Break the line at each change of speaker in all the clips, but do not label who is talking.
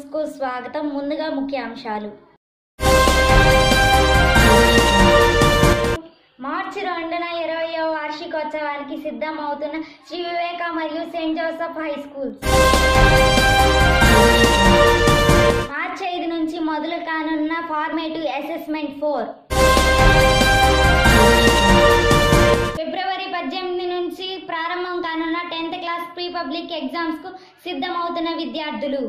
న్యూస్కు స్వాగతం ముందుగా ముఖ్యాంశాలు మార్చి రెండున ఇరవయో వార్షికోత్సవానికి సిద్ధమవుతున్న శ్రీ వివేక మరియు సెయింట్ జోసెఫ్ హై స్కూల్ మార్చి ఐదు నుంచి మొదలు కానున్న ఫార్మేటివ్ అసెస్మెంట్ ఫోర్ ఫిబ్రవరి పద్దెనిమిది నుంచి ప్రారంభం కానున్న tenth class pre public exams కు సిద్ధమవుతున్న విద్యార్థులు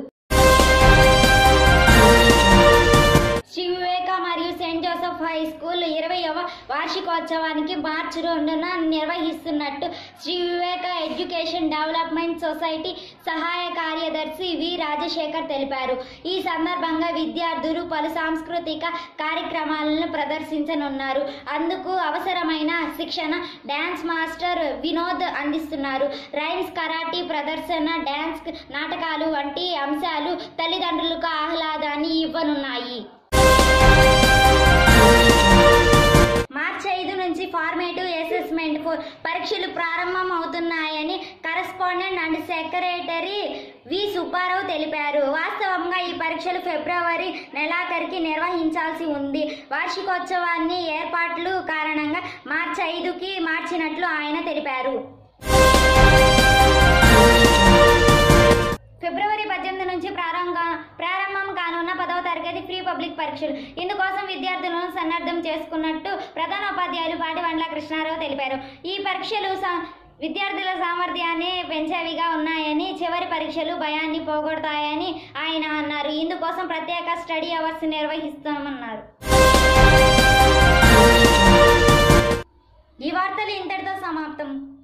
శ్రీ వివేక మరియు సెయింట్ జోసెఫ్ హై స్కూల్ ఇరవైవ వార్షికోత్సవానికి మార్చి రెండున నిర్వహిస్తున్నట్టు Sri Viveka education development society సహాయ కార్యదర్శి వి రాజశేఖర్ తెలిపారు ఈ సందర్భంగా విద్యార్థులు పలు సాంస్కృతిక కార్యక్రమాలను ప్రదర్శించనున్నారు అందుకు అవసరమైన శిక్షణ డ్యాన్స్ మాస్టర్ వినోద్ అందిస్తున్నారు రైమ్స్ కరాటీ ప్రదర్శన డ్యాన్స్ నాటకాలు వంటి అంశాలు తల్లిదండ్రులకు ఆహ్లాదాన్ని ఇవ్వనున్నాయి మార్చి ఐదు నుంచి ఫార్మేటివ్ అసెస్మెంట్ ఫోర్ పరీక్షలు ప్రారంభం అవుతున్నాయని correspondent and secretary V Subbarao తెలిపారు వాస్తవంగా ఈ పరీక్షలు ఫిబ్రవరి నెలాఖరికి నిర్వహించాల్సి ఉంది వార్షికోత్సవాన్ని ఏర్పాట్లు కారణంగా మార్చి ఐదుకి మార్చినట్లు ఆయన తెలిపారు ఫిబ్రవరి పద్దెనిమిది నుంచి ప్రారంభ ప్రారంభం కానున్న పదవ తరగతి ప్రీ పబ్లిక్ పరీక్షలు ఇందుకోసం విద్యార్థులను సన్నద్ధం చేసుకున్నట్టు ప్రధానోపాధ్యాయులు పాటివండ్ల కృష్ణారావు తెలిపారు ఈ పరీక్షలు సా- విద్యార్థుల సామర్థ్యాన్ని పెంచేవిగా ఉన్నాయని చివరి పరీక్షలు భయాన్ని పోగొడతాయని ఆయన అన్నారు ఇందుకోసం ప్రత్యేక స్టడీ అవర్స్ నిర్వహిస్తామన్నారు ఈ వార్తలు ఇంతటితో సమాప్తం